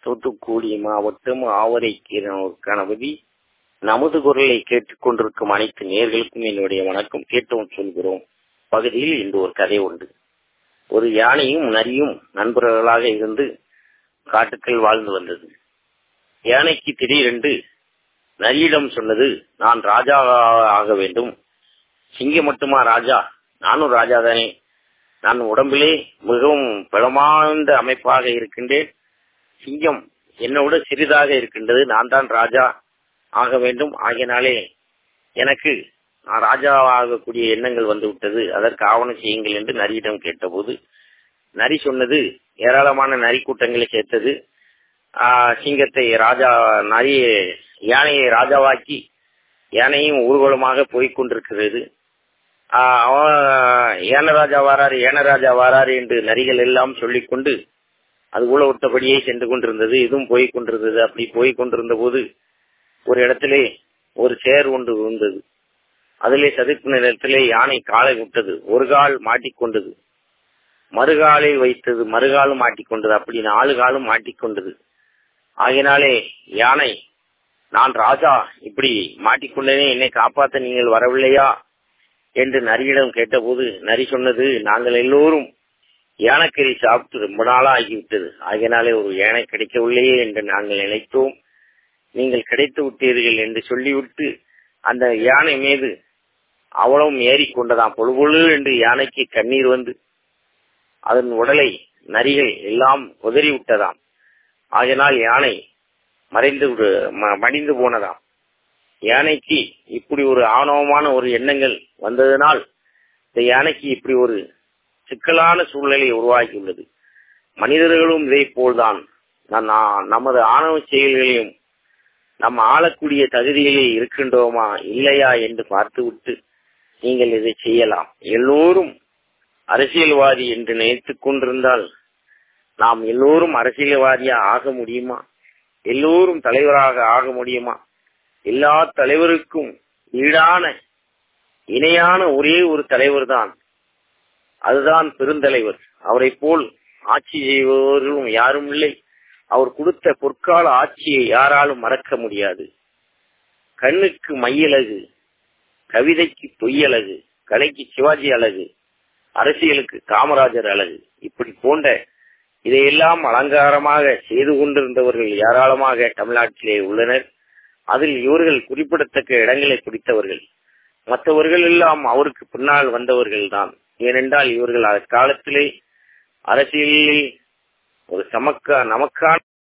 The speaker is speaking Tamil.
தூத்துக்குடி மாவட்டம் ஆவரைக்கீரன் கணபதி நமது குரலை கேட்டுக் கொண்டிருக்கும் அனைத்து நேர்களுக்கும் என்னுடைய வணக்கம் கேட்டோம் சொல்கிறோம் பகுதியில் இன்று ஒரு கதை உண்டு ஒரு யானையும் நரியும் நண்பர்களாக இருந்து காட்டுக்குள் வாழ்ந்து வந்தது யானைக்கு திடீரென்று நரியிடம் சொன்னது நான் ராஜா ஆக வேண்டும் சிங்கம் மட்டுமா ராஜா நானும் ராஜா தானே நான் உடம்பிலே மிகவும் பலமார்ந்த அமைப்பாக இருக்கின்றேன் சிங்கம் என்னோட சிறிதாக இருக்கின்றது நான் தான் ராஜா ஆக வேண்டும் ஆகியனாலே எனக்கு நான் ராஜா ஆகக்கூடிய எண்ணங்கள் வந்து விட்டது அதற்கு ஆவணம் செய்யுங்கள் என்று நரியிடம் கேட்டபோது நரி சொன்னது ஏராளமான நரி கூட்டங்களை சேர்த்தது சிங்கத்தை ராஜா நரி யானையை ராஜாவாக்கி யானையும் ஊர்வலமாக போய்க் கொண்டிருக்கிறது ஏனராஜா வாராரு ஏனராஜா வாராரு என்று நரிகள் எல்லாம் சொல்லிக்கொண்டு அது ஊழ விட்டபடியே சென்று கொண்டிருந்தது இதுவும் போய் கொண்டிருந்தது அப்படி போய் கொண்டிருந்த போது ஒரு இடத்திலே ஒரு சேர் ஒன்று இருந்தது அதிலே சதுப்பு நிலத்திலே யானை காலை விட்டது ஒரு கால் மாட்டிக்கொண்டது மறுகாலை வைத்தது மறுகாலும் மாட்டிக்கொண்டது அப்படி நாலு காலும் மாட்டிக்கொண்டது ஆகினாலே யானை நான் ராஜா இப்படி மாட்டிக்கொண்டேனே என்னை காப்பாற்ற நீங்கள் வரவில்லையா என்று நரியிடம் கேட்டபோது நரி சொன்னது நாங்கள் எல்லோரும் யானைக்கறி சாப்பிட்டு ரொம்ப நாளா ஆகிவிட்டது ஆகினாலே ஒரு யானை கிடைக்கவில்லையே என்று நாங்கள் நினைத்தோம் நீங்கள் கிடைத்து விட்டீர்கள் என்று சொல்லிவிட்டு அந்த யானை மீது அவ்வளவும் ஏறிக்கொண்டதாம் பொழு பொழு என்று யானைக்கு கண்ணீர் வந்து அதன் உடலை நரிகள் எல்லாம் உதறி விட்டதாம் ஆகினால் யானை மறைந்து மடிந்து போனதாம் யானைக்கு இப்படி ஒரு ஆணவமான ஒரு எண்ணங்கள் வந்ததனால் இந்த யானைக்கு இப்படி ஒரு சிக்கலான சூழ்நிலை உருவாக்கியுள்ளது மனிதர்களும் இதை போல்தான் நமது ஆணவ செயல்களையும் நம்ம ஆளக்கூடிய தகுதிகளில் இருக்கின்றோமா இல்லையா என்று பார்த்துவிட்டு நீங்கள் இதை செய்யலாம் எல்லோரும் அரசியல்வாதி என்று நினைத்துக் கொண்டிருந்தால் நாம் எல்லோரும் அரசியல்வாதியா ஆக முடியுமா எல்லோரும் தலைவராக ஆக முடியுமா எல்லா தலைவருக்கும் ஈடான இணையான ஒரே ஒரு தலைவர் தான் அதுதான் பெருந்தலைவர் அவரை போல் ஆட்சி செய்பவர்களும் யாரும் இல்லை அவர் கொடுத்த பொற்கால ஆட்சியை யாராலும் மறக்க முடியாது கண்ணுக்கு மையழகு கவிதைக்கு பொய்யழகு கலைக்கு சிவாஜி அழகு அரசியலுக்கு காமராஜர் அழகு இப்படி போன்ற இதையெல்லாம் அலங்காரமாக செய்து கொண்டிருந்தவர்கள் ஏராளமாக தமிழ்நாட்டிலே உள்ளனர் அதில் இவர்கள் குறிப்பிடத்தக்க இடங்களை பிடித்தவர்கள் மற்றவர்கள் எல்லாம் அவருக்கு பின்னால் வந்தவர்கள் தான் ஏனென்றால் இவர்கள் காலத்திலே அரசியலில் ஒரு சமக்க நமக்கான